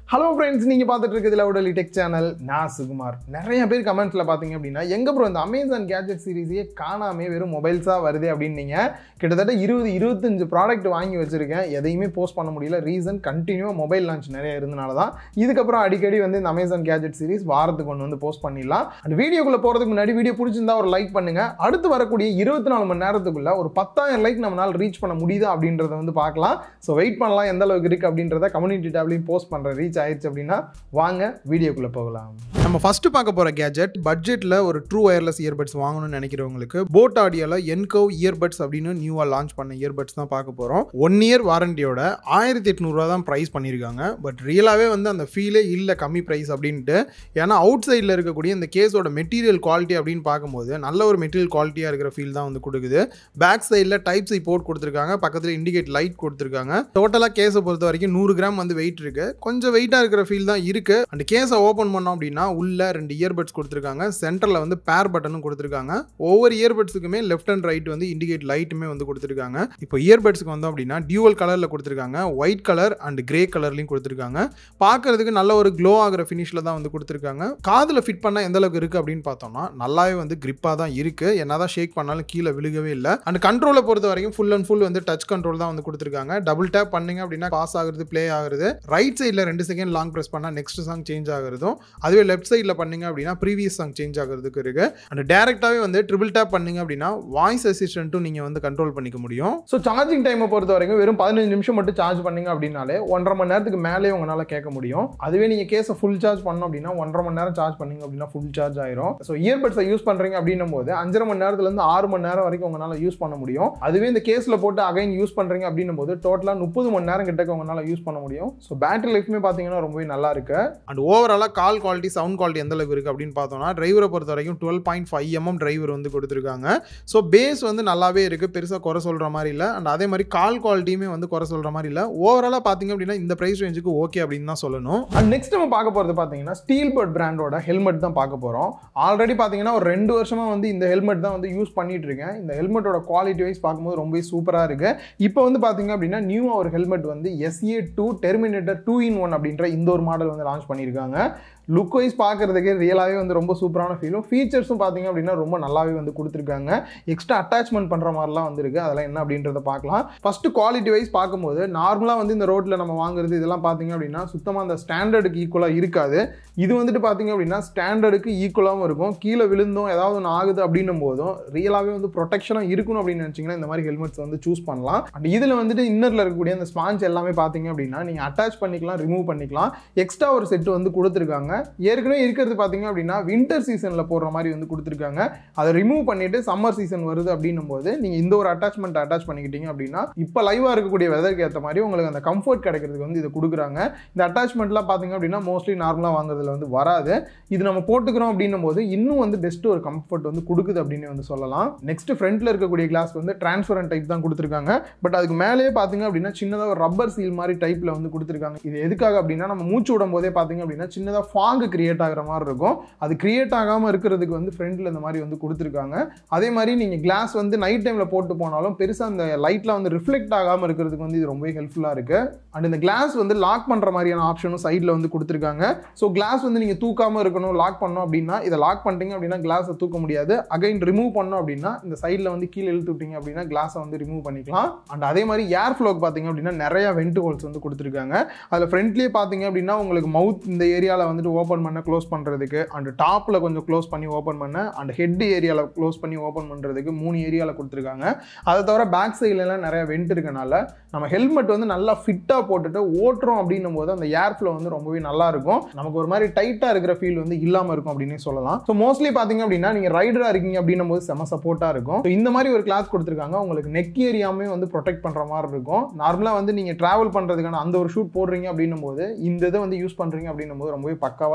hello friends நீங்கள் பார்த்துட்டு இருக்கிறது லவுடலி டெக் சேனல் நான் சுகுமார் நிறைய பேர் கமெண்ட்ஸில் பார்த்தீங்க அப்படின்னா எங்கே ப்ரோ இந்த அமேசான் கேஜெட் சீரிஸையே காணாமே வெறும் மொபைல்ஸாக வருது அப்படின்னு நீங்கள் கிட்டத்தட்ட இருபது இருபத்தஞ்சு ப்ராடக்ட் வாங்கி வச்சிருக்கேன் எதையுமே போஸ்ட் பண்ண முடியல ரீசன் கண்டினியூவாக மொபைல் லான்ச் நிறைய இருந்தனால தான் இதுக்கப்புறம் அடிக்கடி வந்து இந்த அமேசான் கேஜெட் சீரிஸ் வாரத்துக்கு ஒன்று வந்து போஸ்ட் பண்ணிடலாம் அந்த வீடியோக்குள்ளே போகிறதுக்கு முன்னாடி வீடியோ பிடிச்சிருந்தா ஒரு லைக் பண்ணுங்க அடுத்து வரக்கூடிய இருபத்தி நாலு மணி நேரத்துக்குள்ள ஒரு பத்தாயிரம் லைக் நம்மளால் ரீச் பண்ண முடியுதா அப்படின்றத வந்து பார்க்கலாம் ஸோ வெயிட் பண்ணலாம் எந்த அளவுக்கு இருக்குது அப்படின்றத கம்யூனிட்டி டேப்லையும் போஸ்ட் பண்ணுறேன் ரீச் ஆயிடுச்சு அப்படின்னா வாங்க வீடியோக்குள்ளே போகலாம் நம்ம ஃபஸ்ட்டு பார்க்க போகிற கேஜெட் பட்ஜெட்டில் ஒரு ட்ரூ ஒயர்லெஸ் இயர்பட்ஸ் வாங்கணும்னு நினைக்கிறவங்களுக்கு போட் ஆடியோவில் என்கவ் இயர்பட்ஸ் அப்படின்னு நியூவாக லான்ச் பண்ண இயர்பட்ஸ் தான் பார்க்க போகிறோம் ஒன் இயர் வாரண்டியோட ஆயிரத்தி எட்நூறுவா தான் ப்ரைஸ் பண்ணியிருக்காங்க பட் ரியலாகவே வந்து அந்த ஃபீலே இல்லை கம்மி ப்ரைஸ் அப்படின்ட்டு ஏன்னா அவுட் சைடில் இருக்கக்கூடிய இந்த கேஸோட மெட்டீரியல் குவாலிட்டி அப்படின்னு பார்க்கும்போது நல்ல ஒரு மெட்டீரியல் குவாலிட்டியாக இருக்கிற ஃபீல் தான் வந்து கொடுக்குது பேக் சைடில் டைப் சி போர்ட் கொடுத்துருக்காங்க பக்கத்தில் இண்டிகேட் லைட் கொடுத்துருக்காங்க டோட்டலாக கேஸை பொறுத்த வரைக்கும் நூறு கிராம் வந்து வெயிட் இருக்கு கொஞ்சம் வெயிட்டாக இருக்கிற ஃபீல் தான் இருக்கு அந்த கேஸை ஓப்பன் பண்ணோம் அப்படின்னா உள்ள ரெண்டு இயர்பட்ஸ் கொடுத்துருக்காங்க சென்டரில் வந்து பேர் பட்டனும் கொடுத்துருக்காங்க ஒவ்வொரு இயர்பட்ஸுக்குமே லெஃப்ட் அண்ட் ரைட் வந்து இண்டிகேட் லைட்டுமே வந்து கொடுத்துருக்காங்க இப்போ இயர்பட்ஸ்க்கு வந்தோம் அப்படின்னா டியூவல் கலரில் கொடுத்துருக்காங்க ஒயிட் கலர் அண்ட் கிரே கலர்லையும் கொடுத்துருக்காங்க பார்க்கறதுக்கு நல்ல ஒரு க்ளோ ஆகிற ஃபினிஷில் தான் வந்து கொடுத்துருக்காங்க காதில் ஃபிட் பண்ணால் எந்த அளவுக்கு இருக்குது அப்படின்னு பார்த்தோம்னா நல்லாவே வந்து கிரிப்பாக தான் இருக்குது என்னதான் ஷேக் பண்ணாலும் கீழே விழுகவே இல்லை அண்ட் கண்ட்ரோலை பொறுத்த வரைக்கும் ஃபுல் அண்ட் ஃபுல் வந்து டச் கண்ட்ரோல் தான் வந்து கொடுத்துருக்காங்க டபுள் டேப் பண்ணீங்க அப்படின்னா பாஸ் ஆகுறது ப்ளே ஆகுறது ரைட் சைடில் ரெண்டு செகண்ட் லாங் ப்ரெஸ் பண்ணால் நெக்ஸ்ட் சாங் சேஞ்ச் ஆகுறதும் அதுவே லெஃப்ட் சைடில் பண்ணீங்க அப்படின்னா ப்ரீவியஸ் சாங் சேஞ்ச் ஆகிறதுக்கு இருக்கு அண்ட் டேரெக்டாகவே வந்து ட்ரிபிள் டேப் பண்ணீங்க அப்படின்னா வாய்ஸ் அசிஸ்டன்ட்டும் நீங்கள் வந்து கண்ட்ரோல் பண்ணிக்க முடியும் ஸோ சார்ஜிங் டைமை பொறுத்த வரைக்கும் வெறும் பதினஞ்சு நிமிஷம் மட்டும் சார்ஜ் பண்ணீங்க அப்படின்னாலே ஒன்றரை மணி நேரத்துக்கு மேலே உங்களால் கேட்க முடியும் அதுவே நீங்கள் கேஸை ஃபுல் சார்ஜ் பண்ணோம் அப்படின்னா ஒன்றரை மணி நேரம் சார்ஜ் பண்ணீங்க அப்படின்னா ஃபுல் சார்ஜ் ஆயிரும் ஸோ இயர்பட்ஸை யூஸ் பண்ணுறீங்க அப்படின்னும் போது அஞ்சரை மணி நேரத்துலேருந்து ஆறு மணி நேரம் வரைக்கும் உங்களால் யூஸ் பண்ண முடியும் அதுவே இந்த கேஸில் போட்டு அகைன் யூஸ் பண்ணுறீங்க அப்படின்னும் போது டோட்டலாக முப்பது மணி நேரம் கிட்டக்க உங்களால் யூஸ் பண்ண முடியும் ஸோ பேட்டரி லைஃப்மே பார்த்தீங்கன்னா ரொம்பவே நல்லா இருக்கு அண்ட் ஓவராலாக கால் குவாலிட்டி சவுண்ட் குவாலிட்டி எந்த அளவுக்கு இருக்குது அப்படின்னு பார்த்தோம்னா டிரைவரை பொறுத்த வரைக்கும் twelve point five mm driver வந்து கொடுத்துருக்காங்க ஸோ பேஸ் வந்து நல்லாவே இருக்குது பெருசாக குறை சொல்கிற மாதிரி இல்லை அண்ட் அதே மாதிரி கால் குவாலிட்டியுமே வந்து குறை சொல்கிற மாதிரி இல்லை ஓவராலாக பார்த்தீங்க அப்படின்னா இந்த ப்ரைஸ் ரேஞ்சுக்கு ஓகே அப்படின்னு தான் சொல்லணும் அண்ட் நெக்ஸ்ட் நம்ம பார்க்க போகிறது பார்த்தீங்கன்னா ஸ்டீல் பர்ட் பிராண்டோட ஹெல்மெட் தான் பார்க்க போகிறோம் ஆல்ரெடி பார்த்தீங்கன்னா ஒரு ரெண்டு வருஷமாக வந்து இந்த ஹெல்மெட் தான் வந்து யூஸ் பண்ணிட்டு இருக்கேன் இந்த ஹெல்மெட்டோட குவாலிட்டி வைஸ் பார்க்கும்போது ரொம்பவே சூப்பராக இருக்கு இப்போ வந்து பார்த்தீங்க அப்படின்னா நியூவாக ஒரு ஹெல்மெட் வந்து SA two terminator two in one அப்படின்ற இந்த ஒரு மாடல் வந்து லான்ச் பண்ணியிருக்காங்க லுக் வைஸ் பார்க்குறதுக்கு ரியலாகவே வந்து ரொம்ப சூப்பரான ஃபீலும் ஃபீச்சர்ஸும் பார்த்தீங்க அப்படின்னா ரொம்ப நல்லாவே வந்து கொடுத்துருக்காங்க எக்ஸ்ட்ரா அட்டாச்மெண்ட் பண்ணுற மாதிரிலாம் வந்துருக்கு அதெல்லாம் என்ன அப்படின்றத பார்க்கலாம் ஃபஸ்ட்டு குவாலிட்டி வைஸ் பார்க்கும்போது நார்மலாக வந்து இந்த ரோட்டில் நம்ம வாங்குறது இதெல்லாம் பார்த்தீங்க அப்படின்னா சுத்தமாக அந்த ஸ்டாண்டர்டுக்கு ஈக்குவலாக இருக்காது இது வந்துட்டு பார்த்தீங்க அப்படின்னா ஸ்டாண்டர்டுக்கு ஈக்குவலாகவும் இருக்கும் கீழே விழுந்தும் ஏதாவது ஒன்று ஆகுது அப்படின்னும் போதும் ரியலாகவே வந்து ப்ரொடெக்ஷனாக இருக்கணும் அப்படின்னு நினச்சிங்கன்னா இந்த மாதிரி ஹெல்மெட்ஸ் வந்து சூஸ் பண்ணலாம் அண்ட் இதில் வந்துட்டு இன்னரில் இருக்கக்கூடிய அந்த ஸ்பாஞ்ச் எல்லாமே பார்த்தீங்க அப்படின்னா நீங்கள் அட்டாச் பண்ணிக்கலாம் ரிமூவ் பண்ணிக்கலாம் எக்ஸ்ட்ரா ஒரு செட்டு வந்து கொடுத்துருக்காங்க ஏற்கனவே இருக்கிறது பார்த்தீங்க அப்படின்னா வின்டர் சீசனில் போடுற மாதிரி வந்து கொடுத்துருக்காங்க அதை ரிமூவ் பண்ணிட்டு சம்மர் சீசன் வருது அப்படின்னும் போது நீங்கள் இந்த ஒரு அட்டாச்மெண்ட் அட்டாச் பண்ணிக்கிட்டீங்க அப்படின்னா இப்போ லைவாக இருக்கக்கூடிய வெதருக்கு ஏற்ற மாதிரி உங்களுக்கு அந்த கம்ஃபர்ட் கிடைக்கிறதுக்கு வந்து இதை கொடுக்குறாங்க இந்த அட்டாச்மெண்ட்லாம் பார்த்தீங்க அப்படின்னா மோஸ்ட்லி நார்மலாக வாங்குறதுல வந்து வராது இது நம்ம போட்டுக்கிறோம் அப்படின்னும் போது இன்னும் வந்து பெஸ்ட் ஒரு கம்ஃபர்ட் வந்து கொடுக்குது அப்படின்னு வந்து சொல்லலாம் நெக்ஸ்ட் ஃப்ரண்ட்ல இருக்கக்கூடிய கிளாஸ் வந்து டிரான்ஸ்பரண்ட் டைப் தான் கொடுத்துருக்காங்க பட் அதுக்கு மேலேயே பார்த்தீங்க அப்படின்னா சின்னதாக ஒரு ரப்பர் சீல் மாதிரி டைப்பில் வந்து கொடுத்துருக்காங்க இது எதுக்காக அப்படின்னா நம்ம மூச்சு விடும் போதே பார்த்தீங்க அப்படின்னா சின்னதாக ஃபாங் கிரியேட் ஆகிற மாதிரி இருக்கும் அது கிரியேட் ஆகாமல் இருக்கிறதுக்கு வந்து ஃப்ரண்ட்ல இந்த மாதிரி வந்து கொடுத்துருக்காங்க அதே மாதிரி நீங்கள் கிளாஸ் வந்து நைட் டைமில் போட்டு போனாலும் பெருசாக அந்த லைட்லாம் வந்து ரிஃப்ளெக்ட் ஆகாமல் இருக்கிறதுக்கு வந்து இது ரொம்பவே ஹெல்ப்ஃபுல்லாக இருக்குது அண்ட் இந்த கிளாஸ் வந்து லாக் பண்ணுற மாதிரியான ஆப்ஷனும் சைடில் வந்து கொடுத்துருக்காங்க ஸோ கிளாஸ் வந்து நீங்கள் தூக்காமல் இருக்கணும் லாக் பண்ணோம் அப்படின்னா இதை லாக் பண்ணிட்டீங்க அப்படின்னா கிளாஸை தூக்க முடியாது அகைன் ரிமூவ் பண்ணோம் அப்படின்னா இந்த சைடில் வந்து கீழே இழுத்து விட்டீங்க அப்படின்னா கிளாஸை வந்து ரிமூவ் பண்ணிக்கலாம் அண்ட் அதே மாதிரி ஏர் ஃப்ளோக்கு பார்த்தீங்க அப்படின்னா நிறைய வெண்ட் ஹோல்ஸ் வந்து கொடுத்துருக்காங்க அதில் ஃப்ரண்ட்லேயே பார்த்தீங்க அப்படின்னா உங்களுக்கு மவுத் இந்த ஏரியாவில் வந்துட்டு ஓப்பன் பண்ண க்ளோஸ் பண்ணுறதுக்கு அண்ட் டாப்பில் கொஞ்சம் க்ளோஸ் பண்ணி ஓப்பன் பண்ண அண்ட் ஹெட் ஏரியாவில் க்ளோஸ் பண்ணி ஓப்பன் பண்ணுறதுக்கு மூணு ஏரியாவில் கொடுத்துருக்காங்க அதை தவிர பேக் சைட்லலாம் நிறைய வெண்ட் இருக்கனால நம்ம ஹெல்மெட் வந்து நல்லா ஃபிட்டாக போட்டுட்டு ஓட்டுறோம் அப்படின்னும் போது அந்த ஏர் ஃப்ளோ வந்து ரொம்பவே நல்லா இருக்கும் நமக்கு ஒரு மாதிரி டைட்டாக இருக்கிற ஃபீல் வந்து இல்லாமல் இருக்கும் அப்படின்னு சொல்லலாம் ஸோ மோஸ்ட்லி பார்த்தீங்க அப்படின்னா நீங்கள் ரைடராக இருக்கீங்க அப்படின்னும் போது செம சப்போர்ட்டாக இருக்கும் ஸோ இந்த மாதிரி ஒரு கிளாஸ் கொடுத்துருக்காங்க உங்களுக்கு நெக் ஏரியாமே வந்து ப்ரொடெக்ட் பண்ணுற மாதிரி இருக்கும் நார்மலாக வந்து நீங்கள் ட்ராவல் பண்ணுறதுக்கான அந்த ஒரு ஷூட் போடுறீங்க அப்படின்னும் போது இந்த இதை வந்து யூஸ் பண்ணுறீங்க அப்படின்னும் போது ரொம்பவே பக்காவாக செட் ஆன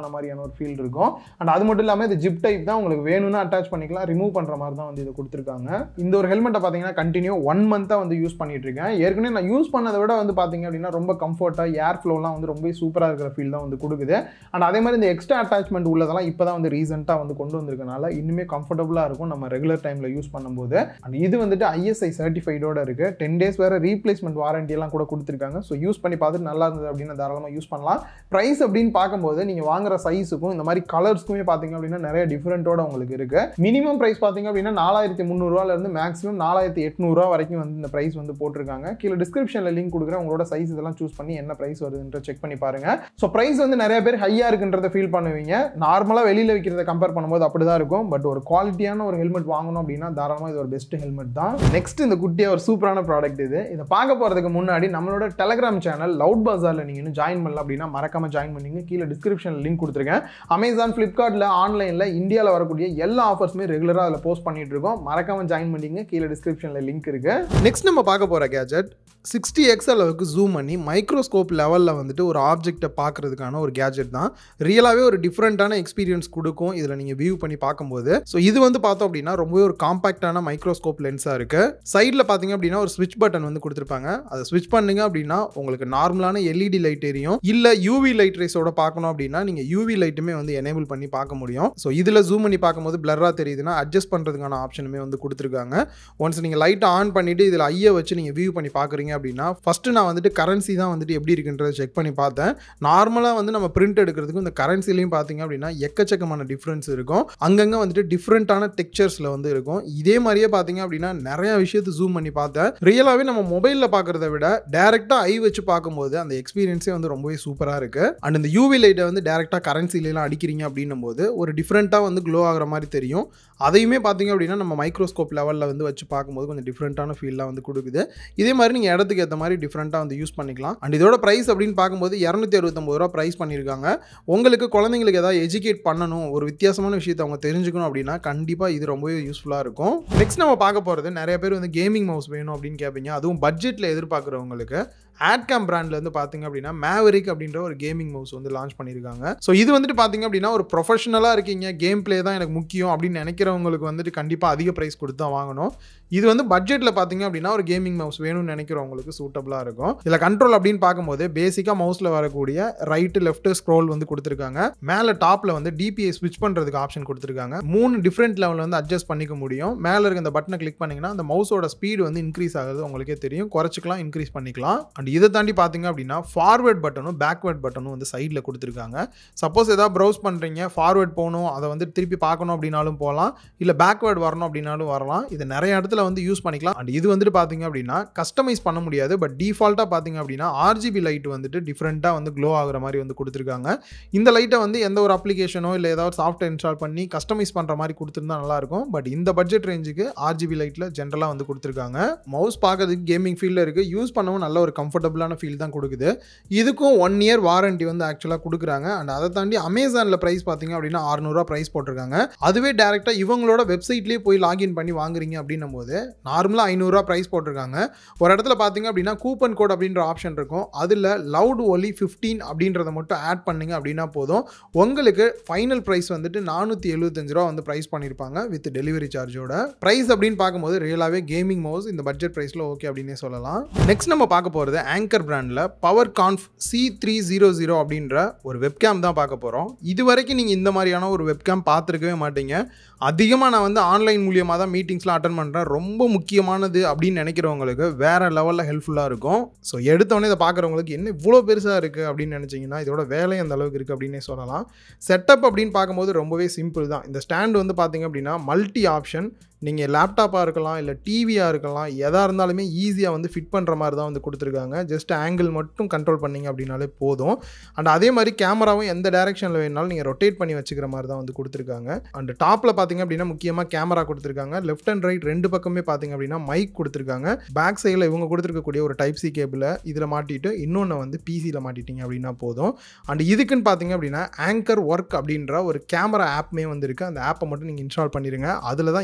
பண்ண மாதிரியான ஒரு ஃபீல் இருக்கும் அண்ட் அது மட்டும் இல்லாமல் இது ஜிப் டைப் தான் உங்களுக்கு வேணும்னா அட்டாச் பண்ணிக்கலாம் ரிமூவ் பண்ணுற மாதிரி தான் வந்து இது கொடுத்துருக்காங்க இந்த ஒரு ஹெல்மெட்டை பார்த்தீங்கன்னா கண்டினியூ ஒன் மந்த்தாக வந்து யூஸ் பண்ணிட்டு இருக்கேன் ஏற்கனவே நான் யூஸ் பண்ணதை விட வந்து பார்த்தீங்க அப்படின்னா ரொம்ப கம்ஃபர்ட்டாக ஏர் ஃப்ளோலாம் வந்து ரொம்ப சூப்பராக இருக்கிற ஃபீல் தான் வந்து கொடுக்குது அண்ட் அதே மாதிரி இந்த எக்ஸ்ட்ரா அட்டாச்மெண்ட் உள்ளதெல்லாம் இப்போ தான் வந்து ரீசெண்டாக வந்து கொண்டு வந்திருக்கனால இன்னுமே கம்ஃபர்டபுளாக இருக்கும் நம்ம ரெகுலர் டைமில் யூஸ் பண்ணும்போது அண்ட் இது வந்துட்டு ஐஎஸ்ஐ சர்டிஃபைடோட இருக்குது டென் டேஸ் வேறு ரீப்ளேஸ்மெண்ட் வாரண்டி எல்லாம் கூட கொடுத்துருக்காங்க ஸோ யூஸ் பண்ணி பார்த்துட்டு நல்லா இருந்தது அப்படின்னு தாராளமாக யூஸ் பண்ணலாம் ப்ரைஸ் அப்படின்னு பார்க்கும்போது நீங்கள் வாங்குற சைஸுக்கும் இந்த மாதிரி கலர்ஸ்க்குமே பார்த்தீங்க அப்படின்னா நிறைய டிஃப்ரெண்ட்டோட உங்களுக்கு இருக்கு மினிமம் ப்ரைஸ் பார்த்தீங்க அப்படின்னா நாலாயிரத்தி முந்நூறுவாலேருந்து மேக்ஸிமம் நாலாயிரத்தி எட்நூறுவா வரைக்கும் வந்து இந்த ப்ரைஸ் வந்து போட்டிருக்காங்க கீழே டிஸ்கிரிப்ஷனில் லிங்க் கொடுக்குறேன் உங்களோட சைஸ் இதெல்லாம் சூஸ் பண்ணி என்ன ப்ரைஸ் வருதுன்ற செக் பண்ணி பாருங்க ஸோ ப்ரைஸ் வந்து நிறைய பேர் ஹையாக இருக்குன்றத ஃபீல் பண்ணுவீங்க நார்மலாக வெளியில் விற்கிறத கம்பேர் பண்ணும்போது அப்படி தான் இருக்கும் பட் ஒரு குவாலிட்டியான ஒரு ஹெல்மெட் வாங்கணும் அப்படின்னா தாராளமாக இது ஒரு பெஸ்ட் ஹெல்மெட் தான் நெக்ஸ்ட் இந்த குட்டியாக ஒரு சூப்பரான ப்ராடக்ட் இது இதை பார்க்க போகிறதுக்கு முன்னாடி நம்மளோட டெலகிராம் சேனல் லவுட் பஜாரில் நீங்கள் இன்னும் ஜாயின் பண்ணல அப்படின்னா மறக்காம ஜாயின் பண்ணிங்க கீழே டிஸ்கிரிப்ஷனில் லிங்க் கொடுத்துருக்கேன் அமேசான் ஃப்ளிப்கார்ட்டில் ஆன்லைனில் இந்தியாவில் வரக்கூடிய எல்லா ஆஃபர்ஸுமே ரெகுலராக அதில் போஸ்ட் பண்ணிட்டு இருக்கோம் மறக்காம ஜாயின் பண்ணிங்க கீழே டிஸ்கிரிப்ஷனில் லிங்க் இருக்கு நெக்ஸ்ட் நம்ம பார்க்க போகிற கேஜெட் சிக்ஸ்டி எக்ஸ் அளவுக்கு ஜூம் பண்ணி மைக்ரோஸ்கோப் லெவலில் வந்துட்டு ஒரு ஆப்ஜெக்ட்டை பார்க்கறதுக்கான ஒரு கேஜெட் தான் ரியலாகவே ஒரு டிஃப்ரெண்ட்டான எக்ஸ்பீரியன்ஸ் கொடுக்கும் இதில் நீங்கள் வியூ பண்ணி பார்க்கும்போது ஸோ இது வந்து பார்த்தோம் அப்படின்னா ரொம்பவே ஒரு காம்பாக்டான மைக்ரோஸ்கோப் லென்ஸாக இருக்குது சைடில் பார்த்தீங்க அப்படின்னா ஒரு ஸ்விட்ச் பட்டன் வந்து கொடுத்துருப்பாங்க அதை ஸ்விட்ச் பண்ணுங்க அப்படின்னா உங்களுக்கு நார்மலான எல்இடி லைட் எரியும் இல்லை யூவி லைட் ரேஸோட பார்க்கணும் அப்படின்னா நீங்கள் யூவி லைட்டுமே வந்து எனேபிள் பண்ணி பார்க்க முடியும் ஸோ இதில் ஜூம் பண்ணி பார்க்கும்போது பிளராக தெரியுதுன்னா அட்ஜஸ்ட் பண்ணுறதுக்கான ஆப்ஷனுமே வந்து கொடுத்துருக்காங்க ஒன்ஸ் நீங்கள் லைட்டை ஆன் பண்ணிவிட்டு இதில் ஐயை வச்சு நீங்கள் வியூ பண்ணி பார்க்குறீங்க அப்படின்னா ஃபஸ்ட்டு நான் வந்துட்டு கரன்சி தான் வந்துட்டு எப்படி இருக்குன்றதை செக் பண்ணி பார்த்தேன் நார்மலாக வந்து நம்ம பிரிண்ட் எடுக்கிறதுக்கும் இந்த கரன்சிலையும் பார்த்தீங்க அப்படின்னா எக்கச்சக்கமான டிஃப்ரென்ஸ் இருக்கும் அங்கங்கே வந்துட்டு டிஃப்ரெண்ட்டான டெக்ஸ்சர்ஸில் வந்து இருக்கும் இதே மாதிரியே பார்த்தீங்க அப்படின்னா நிறைய விஷயத்தை ஜூம் பண்ணி பார்த்தேன் ரியலாகவே நம்ம மொபைலில் பார்க்குறத விட டேரெக்டாக ஐ வச்சு பார்க்கும்போது அந்த எக்ஸ்பீரியன்ஸே வந்து ரொம்பவே சூப்பராக இருக்குது அண்ட் இந்த யூவி லைட்டை வந்து டேரெக்டாக கரன்சிலாம் அடிக்கிறீங்க அப்படின்னும் போது ஒரு டிஃப்ரெண்ட்டாக வந்து க்ளோ ஆகிற மாதிரி தெரியும் அதையுமே பார்த்தீங்க அப்படின்னா நம்ம மைக்ரோஸ்கோப் லெவலில் வந்து வச்சு பார்க்கும்போது கொஞ்சம் டிஃப்ரெண்ட்டான ஃபீல்லாம் வந்து கொடுக்குது இதே மாதிரி நீங்கள் இடத்துக்கு ஏற்ற மாதிரி டிஃப்ரெண்ட்டாக வந்து யூஸ் பண்ணிக்கலாம் அண்ட் இதோட ப்ரைஸ் அப்படின்னு பார்க்கும்போது இரநூத்தி அறுபத்தொம்பது ரூபா ப்ரைஸ் பண்ணியிருக்காங்க உங்களுக்கு குழந்தைங்களுக்கு ஏதாவது எஜுகேட் பண்ணணும் ஒரு வித்தியாசமான விஷயத்தை அவங்க தெரிஞ்சுக்கணும் அப்படின்னா கண்டிப்பாக இது ரொம்பவே யூஸ்ஃபுல்லாக இருக்கும் நெக்ஸ்ட் நம்ம பார்க்க போகிறது நிறைய பேர் வந்து கேமிங் மவுஸ் வேணும் அப்படின்னு கேட்பீங்க அதுவும் பட்ஜெட்டில் எதிர்பார்க்குறவங்களுக்கு ஆட்காம் பிராண்ட்லேருந்து பார்த்தீங்க அப்படின்னா மேவரிக் அப்படின்ற ஒரு கேமிங் மவுஸ் வந்து லான்ச் பண்ணியிருக்காங்க ஸோ இது வந்துட்டு பார்த்தீங்க அப்படின்னா ஒரு ப்ரொஃபஷனலாக இருக்கீங்க கேம் ப்ளே தான் எனக்கு முக்கியம் அப்படின்னு நினைக்கிறவங்களுக்கு வந்துட்டு கண்டிப்பாக அதிக ப்ரைஸ் கொடுத்து தான் வாங்கணும் இது வந்து பட்ஜெட்டில் பார்த்தீங்க அப்படின்னா ஒரு கேமிங் மவுஸ் வேணும்னு நினைக்கிறவங்களுக்கு சூட்டபுளாக இருக்கும் இதில் கண்ட்ரோல் அப்படின்னு பார்க்கும்போது பேசிக்காக மவுஸில் வரக்கூடிய ரைட்டு லெஃப்ட் ஸ்க்ரோல் வந்து கொடுத்துருக்காங்க மேலே டாப்பில் வந்து டிபிஐ ஸ்விட்ச் பண்ணுறதுக்கு ஆப்ஷன் கொடுத்துருக்காங்க மூணு டிஃப்ரெண்ட் லெவலில் வந்து அட்ஜஸ்ட் பண்ணிக்க முடியும் மேலே இருக்க இந்த பட்டனை கிளிக் பண்ணிங்கன்னா அந்த மவுஸோட ஸ்பீடு வந்து இன்க்ரீஸ் ஆகுது உங்களுக்கே தெரியும் குறைச்சிக்கலாம் இன்க்ரீஸ் பண்ணிக்கலாம் அண்ட் இதை தாண்டி பார்த்தீங்க அப்படின்னா ஃபார்வேர்ட் பட்டனும் பேக்வேர்ட் பட்டனும் வந்து சைடில் கொடுத்துருக்காங்க சப்போஸ் ஏதாவது ப்ரௌஸ் பண்ணுறீங்க ஃபார்வேர்ட் போகணும் அதை வந்து திருப்பி பார்க்கணும் அப்படின்னாலும் போகலாம் இல்லை பேக்வேர்ட் வரணும் அப்படின்னாலும் வரலாம் இது நிறைய இடத்துல வந்து யூஸ் பண்ணிக்கலாம் அண்ட் இது வந்துட்டு பார்த்தீங்க அப்படின்னா கஸ்டமைஸ் பண்ண முடியாது பட் டிஃபால்ட்டாக பார்த்தீங்க அப்படின்னா ஆர்ஜிபி லைட் வந்துட்டு டிஃப்ரெண்ட்டாக வந்து க்ளோ ஆகுற மாதிரி வந்து கொடுத்துருக்காங்க இந்த லைட்டை வந்து எந்த ஒரு அப்ளிகேஷனோ இல்லை ஏதாவது சாஃப்ட்வேர் இன்ஸ்டால் பண்ணி கஸ்டமைஸ் பண்ணுற மாதிரி கொடுத்துருந்தா நல்லாயிருக்கும் பட் இந்த பட்ஜெட் ரேஞ்சுக்கு ஆர்ஜிபி லைட்டில் ஜென்ரலாக வந்து கொடுத்துருக்காங்க மவுஸ் பார்க்கறதுக்கு கேமிங் ஃபீல்டில் இருக்குது யூஸ் பண்ணவும் நல்ல ஒரு கம்ஃபர்டபுளான ஃபீல் தான் கொடுக்குது இதுக்கும் ஒன் இயர் வாரண்டி வந்து ஆக்சுவலாக கொடுக்குறாங்க அண்ட் அதை தாண்டி அமேசானில் ப்ரைஸ் பார்த்தீங்க அப்படின்னா அறுநூறுவா ப்ரைஸ் போட்டிருக்காங்க அதுவே டேரெக்டாக இவங்களோட வெப்சைட்லேயே போய் லாகின் பண்ணி வாங்குறீங்க அப்படின்னும் போது நார்மலாக ஐநூறுரூவா ப்ரைஸ் போட்டிருக்காங்க ஒரு இடத்துல பார்த்தீங்க அப்படின்னா கூப்பன் கோட் அப்படின்ற ஆப்ஷன் இருக்கும் அதில் லவுட் ஒலி ஃபிஃப்டீன் அப்படின்றத மட்டும் ஆட் பண்ணுங்க அப்படின்னா போதும் உங்களுக்கு ஃபைனல் ப்ரைஸ் வந்துட்டு நானூற்றி எழுபத்தஞ்சு ரூபா வந்து ப்ரைஸ் பண்ணியிருப்பாங்க வித் டெலிவரி சார்ஜோட ப்ரைஸ் அப்படின்னு பார்க்கும்போது ரியலாகவே கேமிங் மவுஸ் இந்த பட்ஜெட் ப்ரைஸில் ஓகே அப்படின்னே சொல்லலாம் நெக்ஸ்ட் நம்ம பார்க்க போகிறது ஆங்கர் பிராண்டில் power conf C three zero zero அப்படின்ற ஒரு வெப்கேம் தான் பார்க்க போகிறோம் இது வரைக்கும் நீங்கள் இந்த மாதிரியான ஒரு வெப்கேம் பார்த்துருக்கவே மாட்டீங்க அதிகமாக நான் வந்து ஆன்லைன் மூலியமாக தான் மீட்டிங்ஸ்லாம் அட்டன் பண்ணுறேன் ரொம்ப முக்கியமானது அப்படின்னு நினைக்கிறவங்களுக்கு வேறு லெவலில் ஹெல்ப்ஃபுல்லாக இருக்கும் ஸோ எடுத்தோடனே இதை பார்க்குறவங்களுக்கு என்ன இவ்வளோ பெருசாக இருக்குது அப்படின்னு நினச்சிங்கன்னா இதோட வேலை அந்த அளவுக்கு இருக்குது அப்படின்னே சொல்லலாம் செட்டப் அப்படின்னு பார்க்கும்போது ரொம்பவே சிம்பிள் தான் இந்த ஸ்டாண்ட் வந்து பார்த்தீங்க அப்படின்னா மல்டி ஆப்ஷன் நீங்கள் லேப்டாப்பாக இருக்கலாம் இல்லை டிவியாக இருக்கலாம் எதாக இருந்தாலுமே ஈஸியாக வந்து ஃபிட் பண்ணுற மாதிரி தான் வந்து கொடுத்துருக்காங்க ஜஸ்ட் ஆங்கிள் மட்டும் கண்ட்ரோல் பண்ணிங்க அப்படின்னாலே போதும் அண்ட் அதே மாதிரி கேமராவும் எந்த டேரெக்ஷனில் வேணாலும் நீங்கள் ரொட்டேட் பண்ணி வச்சுக்கிற மாதிரி தான் வந்து கொடுத்துருக்காங்க அண்ட் டாப்பில் பார்த்தீங்க அப்படின்னா முக்கியமாக கேமரா கொடுத்துருக்காங்க லெஃப்ட் அண்ட் ரைட் ரெண்டு பக்கமே பார்த்தீங்க அப்படின்னா மைக் கொடுத்துருக்காங்க பேக் சைடில் இவங்க கொடுத்துருக்கக்கூடிய ஒரு டைப் சி கேபிளை இதில் மாட்டிட்டு இன்னொன்று வந்து பிசியில் மாட்டிட்டீங்க அப்படின்னா போதும் அண்ட் இதுக்குன்னு பார்த்தீங்க அப்படின்னா ஆங்கர் ஒர்க் அப்படின்ற ஒரு கேமரா ஆப்மே வந்து இருக்குது அந்த ஆப்பை மட்டும் நீங்கள் இன்ஸ்டால் பண்ணிடுங்க அதில் தான் எக்கச்சக்க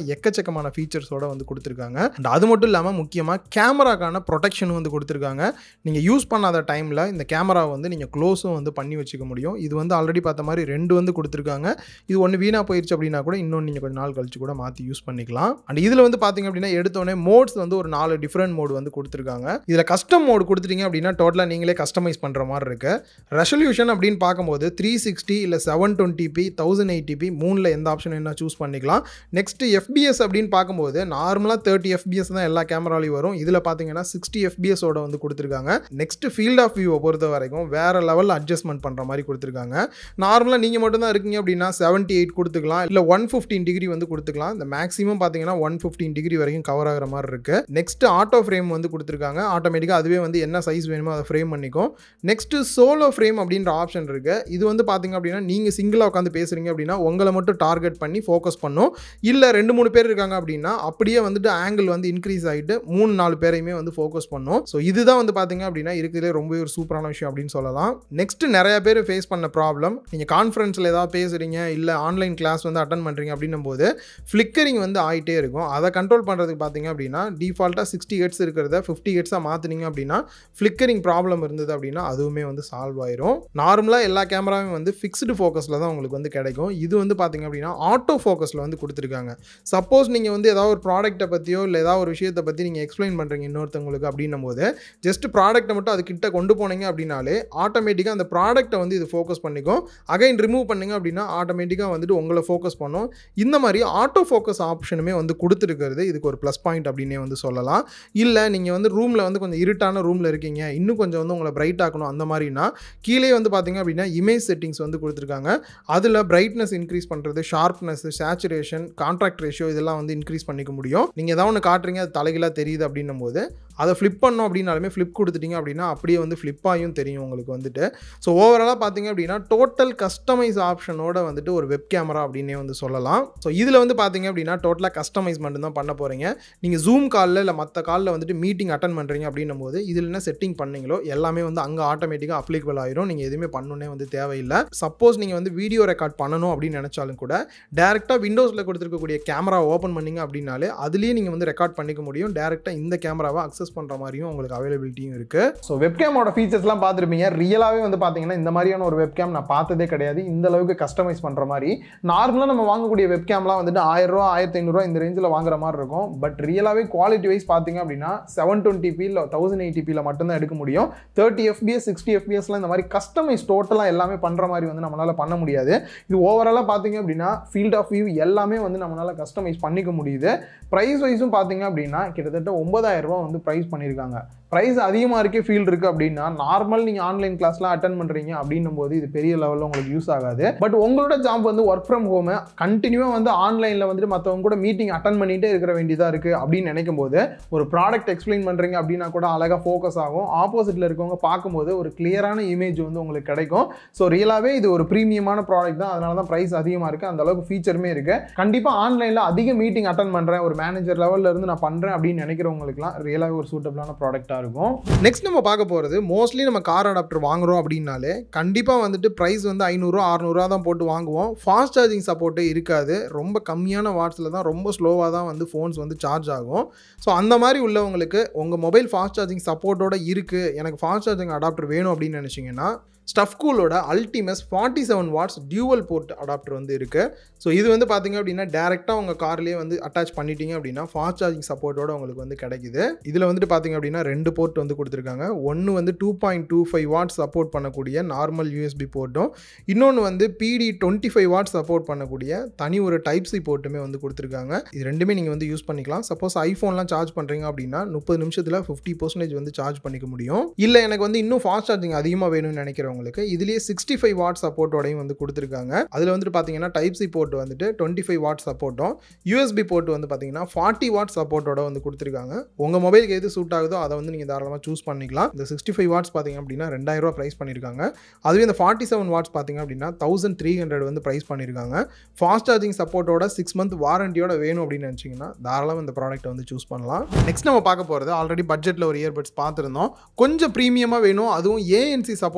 எக்கச்சக்கமான ஃபீச்சர்ஸோட வந்து கொடுத்துருக்காங்க அண்ட் அது மட்டும் இல்லாமல் முக்கியமாக கேமராக்கான ப்ரொடெக்ஷன் வந்து கொடுத்துருக்காங்க நீங்கள் யூஸ் பண்ணாத டைமில் இந்த கேமரா வந்து நீங்கள் க்ளோஸும் வந்து பண்ணி வச்சுக்க முடியும் இது வந்து ஆல்ரெடி பார்த்த மாதிரி ரெண்டு வந்து கொடுத்துருக்காங்க இது ஒன்று வீணாக போயிடுச்சு அப்படின்னா கூட இன்னொன்று நீங்கள் கொஞ்சம் நாள் கழிச்சு கூட மாற்றி யூஸ் பண்ணிக்கலாம் அண்ட் இதில் வந்து பார்த்தீங்க அப்படின்னா எடுத்தோடனே மோட்ஸ் வந்து ஒரு நாலு டிஃப்ரெண்ட் மோடு வந்து கொடுத்துருக்காங்க இதில் கஸ்டம் மோடு கொடுத்துட்டீங்க அப்படின்னா டோட்டலாக நீங்களே கஸ்டமைஸ் பண்ணுற மாதிரி இருக்கு ரெசல்யூஷன் அப்படின்னு பார்க்கும்போது த்ரீ சிக்ஸ்டி இல்லை seven twenty P thousand eighty மூணில் எந்த ஆப்ஷன் என்ன சூஸ் பண்ணிக்கலாம் நெக்ஸ்ட் எஃபிஎஸ் அப்படின்னு பார்க்கும்போது நார்மலாக தேர்ட்டி எஃபிஎஸ் தான் எல்லா கேமராலையும் வரும் இதில் பார்த்தீங்கன்னா சிக்ஸ்டி எஃபிஎஸோட வந்து கொடுத்துருக்காங்க நெக்ஸ்ட் ஃபீல்ட் ஆஃப் வியூவை பொறுத்த வரைக்கும் வேற லெவலில் அட்ஜஸ்ட்மெண்ட் பண்ணுற மாதிரி கொடுத்துருக்காங்க நார்மலாக நீங்கள் மட்டும் தான் இருக்கீங்க அப்படின்னா செவன்ட்டி எயிட் கொடுத்துக்கலாம் இல்லை ஒன் ஃபிஃப்டீன் டிகிரி வந்து கொடுத்துக்கலாம் இந்த மேக்ஸிமம் பார்த்தீங்கன்னா ஒன் ஃபிஃப்டீன் டிகிரி வரைக்கும் கவர் ஆகிற மாதிரி இருக்கு நெக்ஸ்ட் ஆட்டோ ஃப்ரேம் வந்து கொடுத்துருக்காங்க ஆட்டோமேட்டிக்காக அதுவே வந்து என்ன சைஸ் வேணுமோ அதை ஃப்ரேம் பண்ணிக்கும் நெக்ஸ்ட் சோலோ ஃப்ரேம் அப்படின்ற ஆப்ஷன் இருக்கு இது வந்து பார்த்தீங்க அப்படின்னா நீங்கள் சிங்கிளாக உட்காந்து பேசுறீங்க அப்படின்னா உங்களை மட்டும் டார்கெட் பண்ணி ஃபோக்கஸ் பண்ணும் இல்லை ரெண்டு மூணு பேர் இருக்காங்க அப்படின்னா அப்படியே வந்துட்டு ஆங்கிள் வந்து இன்க்ரீஸ் ஆகிட்டு மூணு நாலு பேரையுமே வந்து ஃபோக்கஸ் பண்ணும் ஸோ இதுதான் வந்து பார்த்தீங்க அப்படின்னா இருக்கிறதுலே ரொம்பவே ஒரு சூப்பரான விஷயம் அப்படின்னு சொல்லலாம் நெக்ஸ்ட் நிறைய பேர் ஃபேஸ் பண்ண ப்ராப்ளம் நீங்கள் கான்ஃபரன்ஸில் ஏதாவது பேசுகிறீங்க இல்லை ஆன்லைன் கிளாஸ் வந்து அட்டன் பண்ணுறீங்க அப்படின்னும் போது ஃப்ளிக்கரிங் வந்து ஆகிட்டே இருக்கும் அதை கண்ட்ரோல் பண்ணுறதுக்கு பார்த்தீங்க அப்படின்னா டிஃபால்ட்டாக சிக்ஸ்டி ஹெட்ஸ் இருக்கிறத ஃபிஃப்டி ஹெட்ஸாக மாற்றினீங்க அப்படின்னா ஃப்ளிக்கரிங் ப்ராப்ளம் இருந்தது அப்படின்னா அதுவுமே வந்து சால்வ் ஆயிரும் நார்மலாக எல்லா கேமராவும் வந்து ஃபிக்ஸ்டு ஃபோக்கஸில் தான் உங்களுக்கு வந்து கிடைக்கும் இது வந்து பார்த்தீங்க அப்படின்னா ஆட்டோ ஃபோக்கஸில் வந்து கொடுத்துருக்காங்க சப்போஸ் நீங்கள் வந்து ஏதாவது ஒரு ப்ராடக்ட்டை பற்றியோ இல்லை ஏதாவது ஒரு விஷயத்தை பற்றி நீங்கள் எக்ஸ்பிளைன் பண்ணுறீங்க இன்னொருத்தவங்களுக்கு அப்படின்னும் போது ஜஸ்ட் ப்ராடக்ட்டை மட்டும் அது கிட்ட கொண்டு போனீங்க அப்படின்னாலே ஆட்டோமேட்டிக்காக அந்த ப்ராடக்ட்டை வந்து இது ஃபோக்கஸ் பண்ணிக்கும் அகைன் ரிமூவ் பண்ணீங்க அப்படின்னா ஆட்டோமேட்டிக்காக வந்துட்டு உங்களை ஃபோக்கஸ் பண்ணும் இந்த மாதிரி ஆட்டோ ஃபோக்கஸ் ஆப்ஷனுமே வந்து கொடுத்துருக்கிறது இதுக்கு ஒரு ப்ளஸ் பாயிண்ட் அப்படின்னே வந்து சொல்லலாம் இல்லை நீங்கள் வந்து ரூமில் வந்து கொஞ்சம் இருட்டான ரூமில் இருக்கீங்க இன்னும் கொஞ்சம் வந்து உங்களை பிரைட் ஆக்கணும் அந்த மாதிரினா கீழே வந்து பார்த்தீங்க அப்படின்னா இமேஜ் செட்டிங்ஸ் வந்து கொடுத்துருக்காங்க அதில் பிரைட்னஸ் இன்க்ரீஸ் பண்ணுறது ஷார்ப்னஸ் சேச்சுரேஷன் கான்ட்ராக்ட் ரேஷியோ இதெல்லாம் வந்து இன்க்ரீஸ் பண்ணிக்க முடியும் நீங்கள் ஏதாவது ஒன்று காட்டுறீங்க அது தலைகளாக தெரியுது அப்படின்னும் போது அதை ஃப்ளிப் பண்ணோம் அப்படின்னாலுமே ஃப்ளிப் கொடுத்துட்டீங்க அப்படின்னா அப்படியே வந்து ஃப்ளிப்பாயும் தெரியும் உங்களுக்கு வந்துட்டு ஸோ ஓவராலாக பார்த்தீங்க அப்படின்னா டோட்டல் கஸ்டமைஸ் ஆப்ஷனோட வந்துட்டு ஒரு வெப் கேமரா அப்படின்னே வந்து சொல்லலாம் ஸோ இதில் வந்து பார்த்தீங்க அப்படின்னா டோட்டலாக கஸ்டமைஸ் மட்டும் தான் பண்ண போகிறீங்க நீங்கள் ஜூம் காலில் இல்லை மற்ற காலில் வந்துட்டு மீட்டிங் அட்டன் பண்ணுறீங்க அப்படின்னும் போது இதில் என்ன செட்டிங் பண்ணீங்களோ எல்லாமே வந்து அங்கே ஆட்டோமேட்டிக்காக அப்ளிகபிள் ஆயிரும் நீங்கள் எதுவுமே பண்ணணுன்னே வந்து தேவையில்லை சப்போஸ் நீங்கள் வந்து வீடியோ ரெக்கார்ட் பண்ணணும் அப்படின்னு நினச்சாலும் கூட டேரெக்டாக விண்டோஸில் கொடுத்துருக்கக்கூடிய கேமரா ஓப்பன் பண்ணீங்க அப்படின்னாலே அதுலேயே நீங்கள் வந்து ரெக்கார்ட் பண்ணிக்க முடியும் டேரெக்டாக இந்த கேமராவை அக்சஸ் பண்ணுற மாதிரியும் உங்களுக்கு அவைலபிலிட்டியும் இருக்குது ஸோ வெப்கேமோட ஃபீச்சர்ஸ்லாம் பார்த்துருப்பீங்க ரியலாகவே வந்து பார்த்தீங்கன்னா இந்த மாதிரியான ஒரு வெப்கேம் நான் பார்த்ததே கிடையாது இந்த அளவுக்கு கஸ்டமைஸ் பண்ணுற மாதிரி நார்மலாக நம்ம வாங்கக்கூடிய வெப்கேம்லாம் வந்துட்டு ஆயிரம் ரூபா ஆயிரத்தி ஐநூறுரூவா இந்த ரேஞ்சில் வாங்குற மாதிரி இருக்கும் பட் ரியலாகவே குவாலிட்டி வைஸ் பார்த்தீங்க அப்படின்னா செவன் டுவெண்ட்டி பியில் தௌசண்ட் எயிட்டி பியில் மட்டும்தான் எடுக்க முடியும் தேர்ட்டி எஃபிஎஸ் சிக்ஸ்டி எஃபிஎஸ்லாம் இந்த மாதிரி கஸ்டமைஸ் டோட்டலாக எல்லாமே பண்ணுற மாதிரி வந்து நம்மளால் பண்ண முடியாது இது ஓவராலாக பார்த்தீங்க அப்படின்னா ஃபீல்ட் ஆஃப் வியூ எல்லாமே வந்து நம்மளால் கஸ்டமைஸ் பண்ணிக்க முடியுது ப்ரைஸ் வைஸும் பார்த்தீங்க அப்படின்னா கிட்டத்தட்ட ஒன்பதாயிரம் ரூபா வந்து ப்ரைஸ் பண்ணியிருக்காங்க ப்ரைஸ் அதிகமாக இருக்கே ஃபீல்ட் இருக்குது அப்படின்னா நார்மல் நீங்கள் ஆன்லைன் கிளாஸ்லாம் அட்டன் பண்ணுறீங்க அப்படின்னும் போது இது பெரிய லெவலில் உங்களுக்கு யூஸ் ஆகாது பட் உங்களோட ஜாப் வந்து ஒர்க் ஃப்ரம் ஹோம் கண்டினியூவாக வந்து ஆன்லைனில் வந்துட்டு மற்றவங்க கூட மீட்டிங் அட்டன் பண்ணிகிட்டே இருக்கிற வேண்டியதாக இருக்குது அப்படின்னு நினைக்கும் போது ஒரு ப்ராடக்ட் எக்ஸ்பிளைன் பண்ணுறீங்க அப்படின்னா கூட அழகாக ஃபோக்கஸ் ஆகும் ஆப்போசிட்டில் இருக்கவங்க பார்க்கும்போது ஒரு கிளியரான இமேஜ் வந்து உங்களுக்கு கிடைக்கும் ஸோ ரியலாகவே இது ஒரு ப்ரீமியமான ப்ராடக்ட் தான் அதனால தான் ப்ரைஸ் அதிகமாக இருக்குது அந்த அளவுக்கு ஃபீச்சருமே இருக்குது கண்டிப்பாக ஆன்லைனில் அதிக மீட்டிங் அட்டன் பண்ணுறேன் ஒரு மேனேஜர் லெவலில் இருந்து நான் பண்ணுறேன் அப்படின்னு நினைக்கிறவங்களுக்குலாம் ரியலாகவே ஒரு சூட்டபிளான ப்ராடக்ட்டாக இருக்கும் நெக்ஸ்ட் நம்ம பார்க்க போகிறது மோஸ்ட்லி நம்ம கார் அடாப்டர் வாங்குறோம் அப்படின்னாலே கண்டிப்பாக வந்துட்டு ப்ரைஸ் வந்து ஐநூறுரூவா அறநூறுவா தான் போட்டு வாங்குவோம் ஃபாஸ்ட் சார்ஜிங் சப்போர்ட்டே இருக்காது ரொம்ப கம்மியான வாட்ஸில் தான் ரொம்ப ஸ்லோவாக தான் வந்து ஃபோன்ஸ் வந்து சார்ஜ் ஆகும் ஸோ அந்த மாதிரி உள்ளவங்களுக்கு உங்கள் மொபைல் ஃபாஸ்ட் சார்ஜிங் சப்போர்ட்டோட இருக்குது எனக்கு ஃபாஸ்ட் சார்ஜிங் அடாப்டர் வேணும் அப்படின்னு நினச்சிங்கன்னா ஸ்டஃப் கூலோட Ultimus forty seven watts dual port adapter வந்து இருக்குது ஸோ இது வந்து பார்த்தீங்க அப்படின்னா டேரெக்டாக உங்கள் கார்லேயே வந்து அட்டாச் பண்ணிட்டீங்க அப்படின்னா ஃபாஸ்ட் சார்ஜிங் சப்போர்ட்டோட உங்களுக்கு வந்து கிடைக்குது இதில் வந்துட்டு பார்த்தீங்க அப்படின்னா ரெண்டு போர்ட் வந்து கொடுத்துருக்காங்க ஒன்று வந்து two point two five watts support பண்ணக்கூடிய நார்மல் யூஎஸ்பி போர்ட்டும் இன்னொன்று வந்து பிடி டுவெண்ட்டி ஃபைவ் வாட்ஸ் சப்போர்ட் பண்ணக்கூடிய தனி ஒரு டைப் சி போர்ட்டுமே வந்து கொடுத்துருக்காங்க இது ரெண்டுமே நீங்கள் வந்து யூஸ் பண்ணிக்கலாம் சப்போஸ் ஐஃபோன்லாம் சார்ஜ் பண்ணுறீங்க அப்படின்னா முப்பது நிமிஷத்தில் ஃபிஃப்டி பர்சன்டேஜ் வந்து சார்ஜ் பண்ணிக்க முடியும் இல்லை எனக்கு வந்து இன்னும் ஃபாஸ்ட் சார்ஜிங் அதிகமாக வேணும்னு நினைக்கிறவங்களுக்கு இதுலேயே சிக்ஸ்டி ஃபைவ் வாட் சப்போர்ட்டோடையும் வந்து கொடுத்துருக்காங்க அதில் வந்துட்டு பார்த்தீங்கன்னா டைப் சி போர்ட் வந்துட்டு டுவெண்ட்டி ஃபைவ் வாட் சப்போர்ட்டும் யூஎஸ்பி போர்ட் வந்து பார்த்தீங்கன்னா ஃபார்ட்டி வாட் சப்போர்ட்டோட வந்து கொடுத்துருக்காங்க உங்கள் மொபைலுக்கு எது சூட் ஆகுதோ அதை வந்து நீங்கள் தாராளமாக சூஸ் பண்ணிக்கலாம் இந்த சிக்ஸ்டி ஃபைவ் வாட்ஸ் பார்த்தீங்க அப்படின்னா ரெண்டாயிரம் ரூபா ப்ரைஸ் பண்ணியிருக்காங்க அதுவே இந்த ஃபார்ட்டி செவன் வாட்ஸ் பார்த்தீங்க அப்படின்னா தௌசண்ட் த்ரீ ஹண்ட்ரட் வந்து ப்ரைஸ் பண்ணியிருக்காங்க ஃபாஸ்ட் சார்ஜிங் சப்போர்ட்டோட சிக்ஸ் மந்த் வாரண்டியோட வேணும் அப்படின்னு நினச்சிங்கன்னா தாராளமாக இந்த ப்ராடக்ட்டை வந்து சூஸ் பண்ணலாம் நெக்ஸ்ட் நம்ம பார்க்க போகிறது ஆல்ரெடி பட்ஜெட்டில் ஒரு இயர்பட்ஸ் பார்த்துருந்தோம் கொஞ்சம் ப்ரீமியமாக வேணும் அதுவும் ஏஎன்சி சப்போர்ட்டோட பட்ஜெட்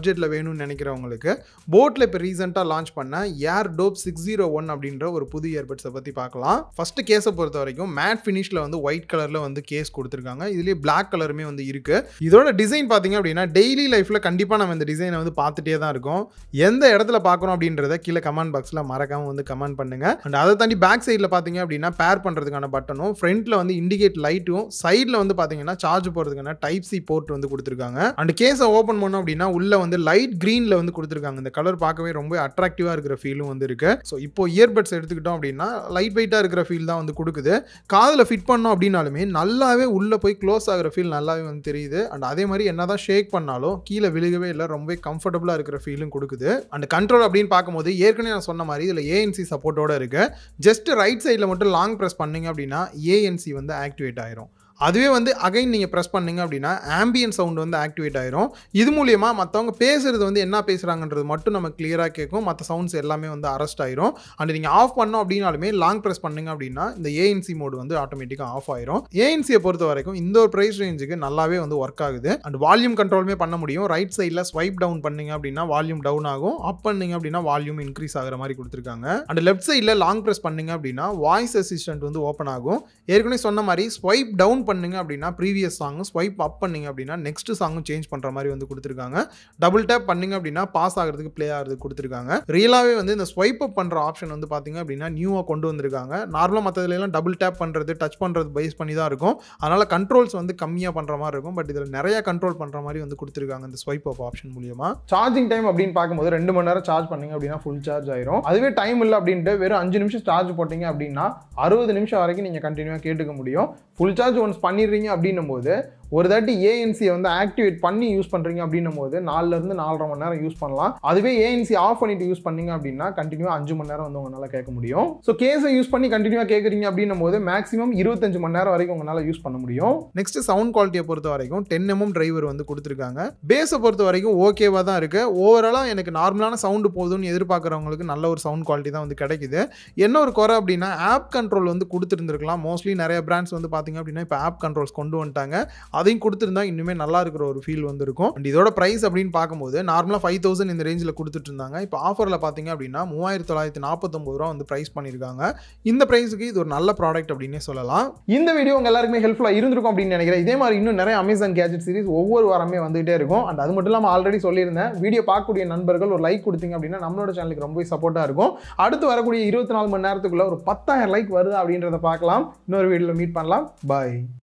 பட்ஜெட்டில் வேணும்னு நினைக்கிறவங்களுக்கு போட்டில் இப்போ ரீசெண்டாக லான்ச் பண்ண Airdopes six zero one அப்படின்ற ஒரு புது இயர்பட்ஸை பற்றி பார்க்கலாம் ஃபஸ்ட்டு கேஸை பொறுத்த வரைக்கும் மேட் ஃபினிஷில் வந்து ஒயிட் கலரில் வந்து கேஸ் கொடுத்துருக்காங்க இதுலேயே பிளாக் கலருமே வந்து இருக்குது இதோட டிசைன் பார்த்தீங்க அப்படின்னா டெய்லி லைஃப்பில் கண்டிப்பாக நம்ம இந்த டிசைனை வந்து பார்த்துட்டே தான் இருக்கோம் எந்த இடத்துல பார்க்குறோம் அப்படின்றத கீழே கமெண்ட் பாக்ஸில் மறக்காமல் வந்து கமெண்ட் பண்ணுங்கள் அண்ட் அதை தாண்டி பேக் சைடில் பார்த்தீங்க அப்படின்னா பேர் பண்ணுறதுக்கான பட்டனும் ஃப்ரண்ட்டில் வந்து இண்டிகேட் லைட்டும் சைடில் வந்து பார்த்தீங்கன்னா சார்ஜ் போகிறதுக்கான டைப் சி போர்ட் வந்து கொடுத்துருக்காங்க அண்ட் கேஸை ஓப்பன் பண்ணோம் அப்படின்னா உள்ள வந்து லைட் க்ரீனில் வந்து கொடுத்துருக்காங்க இந்த கலர் பார்க்கவே ரொம்ப அட்ராக்டிவாக இருக்கிற ஃபீலும் வந்து இருக்கு ஸோ இப்போ இயர்பட்ஸ் எடுத்துக்கிட்டோம் அப்படின்னா லைட் வெயிட்டாக இருக்கிற ஃபீல் தான் வந்து கொடுக்குது காதில் ஃபிட் பண்ணோம் அப்படின்னாலுமே நல்லாவே உள்ளே போய் க்ளோஸ் ஆகிற ஃபீல் நல்லாவே வந்து தெரியுது அண்ட் அதே மாதிரி என்னதான் ஷேக் பண்ணாலும் கீழே விழுகவே இல்லை ரொம்ப கம்ஃபர்டபுளாக இருக்கிற ஃபீலும் கொடுக்குது அண்ட் கண்ட்ரோல் அப்படின்னு பார்க்கும்போது ஏற்கனவே நான் சொன்ன மாதிரி இதில் ஏஎன்சி சப்போர்ட்டோட இருக்கு ஜஸ்ட் ரைட் சைடில் மட்டும் லாங் ப்ரெஸ் பண்ணீங்க அப்படின்னா ஏஎன்சி வந்து ஆக்டிவேட் ஆயிரும் அதுவே வந்து அகைன் நீங்கள் ப்ரெஸ் பண்ணீங்க அப்படின்னா ஆம்பியன் சவுண்ட் வந்து ஆக்டிவேட் ஆயிரும் இது மூலியமா மற்றவங்க பேசுறது வந்து என்ன பேசுகிறாங்கன்றது மட்டும் நம்ம கிளியராக கேட்கும் மற்ற சவுண்ட்ஸ் எல்லாமே வந்து அரெஸ்ட் ஆயிரும் அண்ட் நீங்கள் ஆஃப் பண்ணோம் அப்படின்னாலுமே லாங் ப்ரெஸ் பண்ணீங்க அப்படின்னா இந்த ஏஎன்சி மோடு வந்து ஆட்டோமேட்டிக்காக ஆஃப் ஆயிரும் ஏஎன்சியை பொறுத்த வரைக்கும் இந்த ஒரு ப்ரைஸ் ரேஞ்சுக்கு நல்லாவே வந்து ஒர்க் ஆகுது அண்ட் வால்யூம் கண்ட்ரோலுமே பண்ண முடியும் ரைட் சைடில் ஸ்வைப் டவுன் பண்ணீங்க அப்படின்னா வால்யூம் டவுன் ஆகும் அப் பண்ணீங்க அப்படின்னா வால்யூம் இன்க்ரீஸ் ஆகிற மாதிரி கொடுத்துருக்காங்க அண்ட் லெஃப்ட் சைடில் லாங் ப்ரெஸ் பண்ணீங்க அப்படின்னா வாய்ஸ் அசிஸ்டன்ட் வந்து ஓப்பன் ஆகும் ஏற்கனவே சொன்ன மாதிரி ஸ்வைப் டவுன் பண்ணுங்க அப்படின்னா ப்ரீவியஸ் சாங்கும் ஸ்வைப் அப் பண்ணீங்க அப்படின்னா நெக்ஸ்ட் சாங்கும் சேஞ்ச் பண்ணுற மாதிரி வந்து கொடுத்துருக்காங்க டபுள் டேப் பண்ணீங்க அப்படின்னா பாஸ் ஆகிறதுக்கு ப்ளே ஆகிறதுக்கு கொடுத்துருக்காங்க ரியலாகவே வந்து இந்த ஸ்வைப் அப் பண்ணுற ஆப்ஷன் வந்து பார்த்தீங்க அப்படின்னா நியூவாக கொண்டு வந்திருக்காங்க நார்மலாக மற்றதுலாம் டபுள் டேப் பண்ணுறது டச் பண்ணுறது பேஸ் பண்ணி தான் இருக்கும் அதனால் கண்ட்ரோல்ஸ் வந்து கம்மியாக பண்ணுற மாதிரி இருக்கும் பட் இதில் நிறைய கண்ட்ரோல் பண்ணுற மாதிரி வந்து கொடுத்துருக்காங்க இந்த ஸ்வைப் அப் ஆப்ஷன் மூலியமா சார்ஜிங் டைம் அப்படின்னு பார்க்கும்போது ரெண்டு மணி நேரம் சார்ஜ் பண்ணீங்க அப்படின்னா ஃபுல் சார்ஜ் ஆயிரும் அதுவே டைம் இல்லை அப்படின்ட்டு வெறும் அஞ்சு நிமிஷம் சார்ஜ் போட்டீங்க அப்படின்னா அறுபது நிமிஷம் வரைக்கும் நீங்கள் கண்டினியூவாக கேட்டுக்க முடியும் ஃபுல் சார்ஜ் ஒன்ஸ் பண்ணிடுறீங்க அப்படின்னும் போது ஒரு தாட்டி ஏஎன்சியை வந்து ஆக்டிவேட் பண்ணி யூஸ் பண்ணுறீங்க அப்படின்னும் போது நாலுலேருந்து நாலரை மணி நேரம் யூஸ் பண்ணலாம் அதுவே ஏஎன்சி ஆஃப் பண்ணிட்டு யூஸ் பண்ணீங்க அப்படின்னா கண்டினியூவாக அஞ்சு மணி நேரம் வந்து உங்களால் கேட்க முடியும் ஸோ கேஸை யூஸ் பண்ணி கண்டினியூவாக கேட்குறீங்க அப்படின்னும் போது மேக்ஸிமம் இருபத்தஞ்சு மணி நேரம் வரைக்கும் உங்களால் யூஸ் பண்ண முடியும் நெக்ஸ்ட் சவுண்ட் குவாலிட்டியை பொறுத்த வரைக்கும் டென் எம்எம் டிரைவர் வந்து கொடுத்துருக்காங்க பேஸை பொறுத்த வரைக்கும் ஓகேவாக தான் இருக்குது ஓவராலாக எனக்கு நார்மலான சவுண்டு போதும்னு எதிர்பார்க்குறவங்களுக்கு நல்ல ஒரு சவுண்ட் குவாலிட்டி தான் வந்து கிடைக்குது என்ன ஒரு குறை அப்படின்னா ஆப் கண்ட்ரோல் வந்து கொடுத்துருந்துருக்கலாம் மோஸ்ட்லி நிறைய பிராண்ட்ஸ் வந்து பார்த்தீங்க அப்படின்னா இப்போ ஆப் கண்ட்ரோல்ஸ் கொண்டு வந்துட்டாங்க அதையும் கொடுத்துருந்தா இன்னுமே நல்லா இருக்கிற ஒரு ஃபீல் வந்து இருக்கும் அண்ட் இதோட ப்ரைஸ் அப்படின்னு பார்க்கும்போது நார்மலாக ஃபைவ் தௌசண்ட் இந்த ரேஞ்சில் கொடுத்துட்டு இருந்தாங்க இப்போ ஆஃபரில் பார்த்தீங்க அப்படின்னா மூவாயிரத்தி தொள்ளாயிரத்தி நாற்பத்தொம்பது ரூபா வந்து ப்ரைஸ் பண்ணியிருக்காங்க இந்த ப்ரைஸுக்கு இது ஒரு நல்ல ப்ராடக்ட் அப்படின்னே சொல்லலாம் இந்த வீடியோ உங்க எல்லாருக்குமே ஹெல்ப்ஃபுல்லாக இருந்திருக்கும் அப்படின்னு நினைக்கிறேன் இதே மாதிரி இன்னும் நிறைய அமேசான் கேஜெட் சீரிஸ் ஒவ்வொரு வாரமே வந்துகிட்டே இருக்கும் அண்ட் அது மட்டும் இல்லாமல் ஆல்ரெடி சொல்லியிருந்தேன் வீடியோ பார்க்கக்கூடிய நண்பர்கள் ஒரு லைக் கொடுத்தீங்க அப்படின்னா நம்மளோட சேனலுக்கு ரொம்ப சப்போர்ட்டாக இருக்கும் அடுத்து வரக்கூடிய இருபத்தி நாலு மணி நேரத்துக்குள்ள ஒரு பத்தாயிரம் லைக் வருது அப்படின்றத பார்க்கலாம் இன்னொரு வீடியோவில் மீட் பண்ணலாம் பாய்